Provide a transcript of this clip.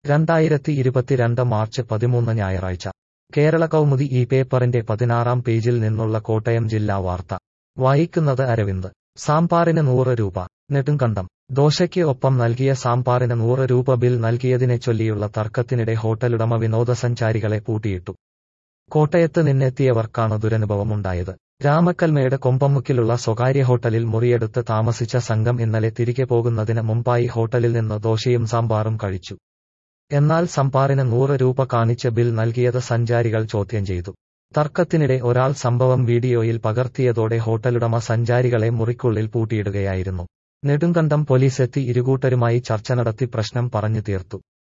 രണ്ടായിരത്തി ഇരുപത്തിരണ്ട് മാർച്ച് പതിമൂന്ന് ഞായറാഴ്ച കേരള കൗമുദി ഈ പേപ്പറിന്റെ പതിനാറാം പേജിൽ നിന്നുള്ള കോട്ടയം ജില്ലാ വാർത്ത വായിക്കുന്നത് അരവിന്ദ് സാമ്പാറിന് നൂറ് രൂപ നെടുങ്കണ്ടം ദോശയ്ക്ക് ഒപ്പം നൽകിയ സാമ്പാറിന് നൂറ് രൂപ ബിൽ നൽകിയതിനെ ചൊല്ലിയുള്ള തർക്കത്തിനിടെ ഹോട്ടലുടമ വിനോദസഞ്ചാരികളെ പൂട്ടിയിട്ടു കോട്ടയത്ത് നിന്നെത്തിയവർക്കാണ് ദുരനുഭവമുണ്ടായത് രാമക്കൽമേട് കൊമ്പമുക്കിലുള്ള സ്വകാര്യ ഹോട്ടലിൽ മുറിയെടുത്ത് താമസിച്ച സംഘം ഇന്നലെ തിരികെ പോകുന്നതിന് മുമ്പായി ഹോട്ടലിൽ നിന്ന് ദോശയും സാമ്പാറും കഴിച്ചു എന്നാൽ സംഭാറിന് നൂറ് രൂപ കാണിച്ച് ബിൽ നൽകിയത് സഞ്ചാരികൾ ചോദ്യം ചെയ്തു തർക്കത്തിനിടെ ഒരാൾ സംഭവം വീഡിയോയിൽ പകർത്തിയതോടെ ഹോട്ടലുടമ സഞ്ചാരികളെ മുറിക്കുള്ളിൽ പൂട്ടിയിടുകയായിരുന്നു നെടുങ്കണ്ടം പോലീസെത്തി ഇരുകൂട്ടരുമായി ചർച്ച നടത്തി പ്രശ്നം പറഞ്ഞു തീർത്തു